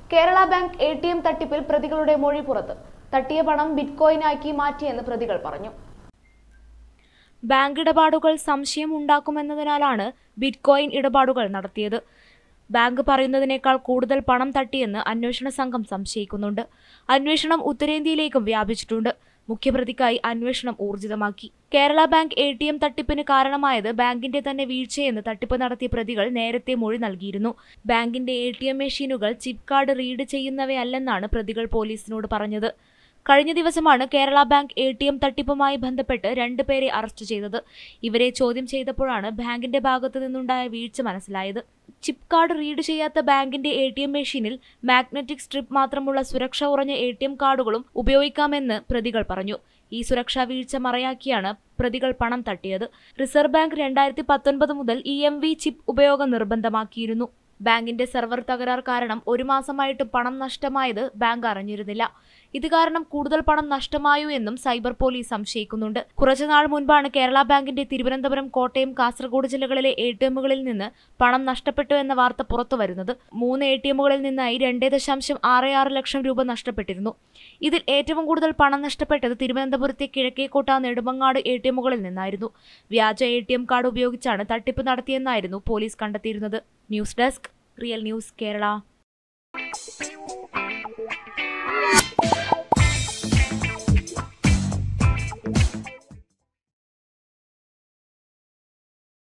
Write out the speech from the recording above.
Kerala bank A T M തട്ടിപ്പിൽ പ്രതികളുടെ മൊഴി പുറത്ത് തട്ടിയ പണം ബിറ്റ്കോയിനാക്കി മാറ്റിയെന്ന് പ്രതികൾ പറഞ്ഞു ബാങ്ക് ഇടപാടുകൾ സംശയം ഉണ്ടാക്കുമെന്നതിനാലാണ് ബിറ്റ്കോയിൻ ഇടപാടുകൾ നടത്തിയത് ബാങ്ക് പറയുന്നതിനേക്കാൾ കൂടുതൽ പണം തട്ടിയെന്ന് അന്വേഷണ സംഘം സംശയിക്കുന്നുണ്ട് അന്വേഷണം ഉത്തരേന്ത്യയിലേക്കും വ്യാപിച്ചിട്ടുണ്ട് മുഖ്യപ്രതിക്കായി അന്വേഷണം ഊർജിതമാക്കി Kerala bank A T M തട്ടിപ്പിന് കാരണമായത് ബാങ്കിന്റെ തന്നെ വീഴ്ചയെന്ന് തട്ടിപ്പ് നടത്തിയ പ്രതികൾ നേരത്തെ മൊഴി നൽകിയിരുന്നു ബാങ്കിന്റെ എ ടി എം മെഷീനുകൾ ചിപ്പ് കാർഡ് റീഡ് ചെയ്യുന്നവയല്ലെന്നാണ് പ്രതികൾ പോലീസിനോട് പറഞ്ഞത് കഴിഞ്ഞ ദിവസമാണ് Kerala bank A T M തട്ടിപ്പുമായി ബന്ധപ്പെട്ട് രണ്ടുപേരെ അറസ്റ്റ് ചെയ്തത് ഇവരെ ചോദ്യം ചെയ്തപ്പോഴാണ് ബാങ്കിന്റെ ഭാഗത്തു നിന്നുണ്ടായ വീഴ്ച മനസ്സിലായത് ചിപ്പ് കാർഡ് റീഡ് ചെയ്യാത്ത ബാങ്കിന്റെ എ ടി എം മെഷീനിൽ മാഗ്നറ്റിക് സ്ട്രിപ്പ് മാത്രമുള്ള സുരക്ഷ കുറഞ്ഞ എ ടി എം കാർഡുകളും ഉപയോഗിക്കാമെന്ന് പ്രതികൾ പറഞ്ഞു ഈ സുരക്ഷാ വീഴ്ച മറയാക്കിയാണ് പ്രതികൾ പണം തട്ടിയത് റിസർവ് ബാങ്ക് രണ്ടായിരത്തി പത്തൊൻപത് മുതൽ ഇ എം വി ചിപ്പ് ഉപയോഗം നിർബന്ധമാക്കിയിരുന്നു ബാങ്കിന്റെ സെർവർ തകരാർ കാരണം ഒരു മാസമായിട്ടും പണം നഷ്ടമായത് ബാങ്ക് അറിഞ്ഞിരുന്നില്ല ഇത് കാരണം കൂടുതൽ പണം നഷ്ടമായോ എന്നും സൈബർ പോലീസ് സംശയിക്കുന്നുണ്ട് കുറച്ചുനാൾ മുൻപാണ് കേരള ബാങ്കിന്റെ തിരുവനന്തപുരം കോട്ടയം കാസർഗോഡ് ജില്ലകളിലെ എ ടി എമ്മുകളിൽ നിന്ന് പണം നഷ്ടപ്പെട്ടു എന്ന വാർത്ത പുറത്തു വരുന്നത് മൂന്ന് എ ടി എമ്മുകളിൽ നിന്നായി രണ്ടേ ദശാംശം ആറ് ആറ് ലക്ഷം രൂപ നഷ്ടപ്പെട്ടിരുന്നു ഇതിൽ ഏറ്റവും കൂടുതൽ പണം നഷ്ടപ്പെട്ടത് തിരുവനന്തപുരത്തെ കിഴക്കേക്കോട്ട നെടുമങ്ങാട് എ ടി എമ്മുകളിൽ നിന്നായിരുന്നു വ്യാജ എ ടി എം കാർഡ് ഉപയോഗിച്ചാണ് തട്ടിപ്പ് നടത്തിയെന്നായിരുന്നു പോലീസ് കണ്ടെത്തിയിരുന്നത് news desk real news Kerala